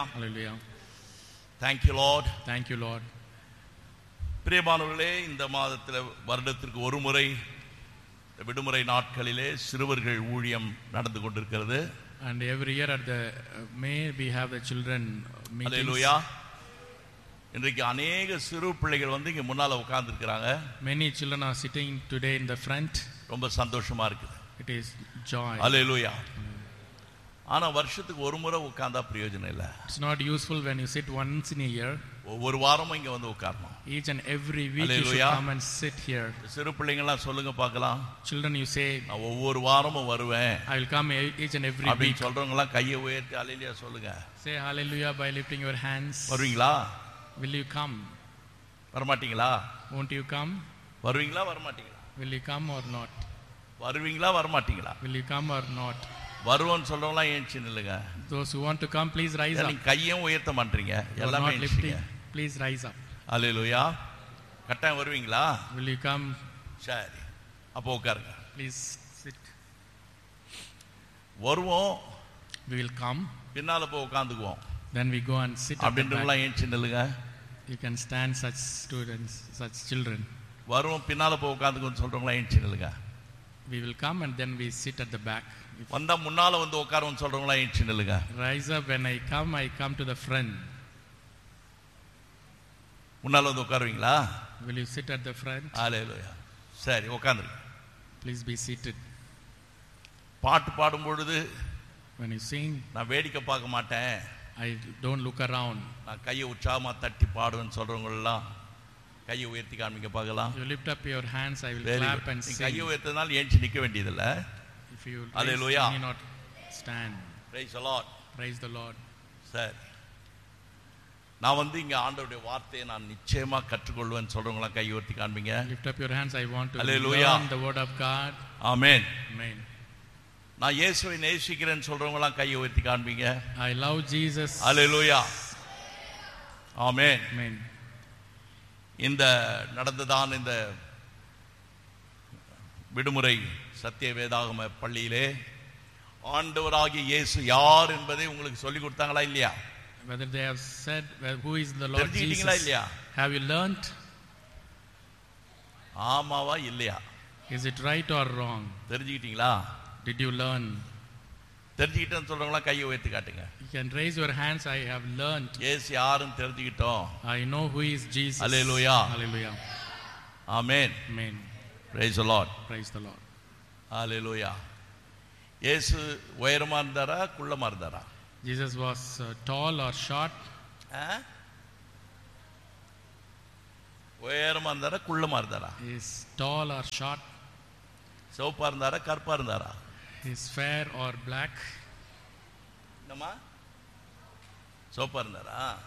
Hallelujah. Thank you, Lord. Thank you, Lord. பிரியமானவர்களே இந்த மாதத்தில் வருடத்திற்கு ஒரு முறை இந்த விடுமுறை நாட்களிலே சிறுவர்கள் ஊழியம் நடந்து கொண்டிருக்கிறது And every year at the uh, May, we have the children meetings. அல்லேலூயா இன்றைக்கு அநேக சிறு பிள்ளைகள் வந்து இங்க முன்னால உட்கார்ந்துருக்கிறாங்க Many children are sitting today in the front. ரொம்ப சந்தோஷமா இருக்குது It is joy. அல்லேலூயா ஆனா வருஷத்துக்கு ஒரு முறை உட்கார்ந்தா பிரயோஜனம் இல்லை It's not useful when you sit once in a year. ஒவ்வொரு வாரமும் இங்க வந்து உட்காரணும் Each and every week you should Hallelujah. come and sit here. சிறு பிள்ளைங்கள்லாம் சொல்லுங்க பார்க்கலாம் Children, you say, நான் ஒவ்வொரு வாரமும் வருவேன் I will come e- each and every week. அப்படின்னு சொல்றவங்க எல்லாம் கையை உயர்த்தி அலையிலியா சொல்லுங்க Say hallelujah by lifting your hands. வருவீங்களா Will you come? வரமாட்டீங்களா Won't you come? வருவீங்களா வரமாட்டீங்களா Will you come or not? வருவீங்களா வரமாட்டீங்களா Will you come or not? வருவோன்னு சொல்றவங்களாம் ஏன்ச்சு நில்லுங்க Those who want to come, please rise up. நீங்க கையும் உயர்த்த மாட்டீங்க Who are எல்லாமே not lifting, ஏன்ச்சிங்க please rise up. அல்லேலூயா கட்டாயம் வருவீங்களா Will you come? சரி அப்போ உட்காருங்க Please sit. வருவோம் We will come. பின்னால போய் உட்காந்துக்குவோம் Then we go and sit at the back. அப்படின்றவங்களாம் ஏன்ச்சு நில்லுங்க You can stand such students, such children. வருவோம் பின்னால போய் உட்காந்துக்குவோம்னு சொல்றவங்களாம் ஏன்ச்சு நில்லுங்க We will come and then we sit at the back. If வந்தா முன்னால வந்து உட்காருவோம்னு சொல்றவங்களாம் ஏன்ச்சு நில்லுங்க rise up when I come, I come to the front. முன்னால வந்து உட்காருவீங்களா Will you sit at the front? அல்லேலூயா சரி உட்காந்துருங்க Please be seated. பாட்டு பாடும் பொழுது When you sing, நான் வேடிக்கை பார்க்க மாட்டேன் I don't look around. நான் கையை உற்சாகமா தட்டி பாடுவேன்னு சொல்றவங்க எல்லாம் கையை உயர்த்தி காமிக்க பார்க்கலாம் You lift up your hands, I will Very clap good. and நீ sing. கையை உயர்த்ததுனால ஏஞ்சி நிக்க வேண்டியதில்ல If you raise, Hallelujah. you need not stand. Praise the Lord. Praise the Lord. சரி நான் வந்து இங்க ஆண்டவருடைய வார்த்தையை நான் நிச்சயமா கற்றுக்கொள்வேன்னு சொல்றவங்களாம் கை உயர்த்தி காண்பீங்க Lift up your hands. I want to Hallelujah. learn the word of God. Amen Amen. நான் இயேசுவை நேசிக்கிறேன்னு சொல்றவங்களாம் கையை உயர்த்தி காண்பீங்க I love Jesus. Hallelujah amen Amen. இந்த நடந்ததான் இந்த விடுமுறை சத்திய வேதாகம பள்ளியிலே ஆண்டவராகிய இயேசு யார் என்பதை உங்களுக்கு சொல்லி கொடுத்தாங்களா இல்லையா Whether they have said, well, who is the Lord தெரிஞ்சுக்கிட்டீங்களா Jesus? இல்லையா Have you learnt? ஆமாவா இல்லையா Is it right or wrong? தெரிஞ்சுக்கிட்டீங்களா Did you learn? தெரிஞ்சுக்கிட்டேன்னு சொல்றவங்களா கையை உயர்த்தி காட்டுங்க You can raise your hands. I have learnt. இயேசு யாருன்னு தெரிஞ்சுக்கிட்டோம் I know who is Jesus. Hallelujah. Hallelujah. Amen Amen. Praise the Lord Praise the Lord. ஹalleluya இயேசு உயரமா இருந்தாரா குள்ளமா இருந்தாரா Jesus was uh, tall or short. ஆ? உயரமா இருந்தாரா குள்ளமா இருந்தாரா Is tall or short. சிவப்பா இருந்தாரா கருப்பா இருந்தாரா Is fair or black. என்னம்மா சிவப்பா இருந்தாரா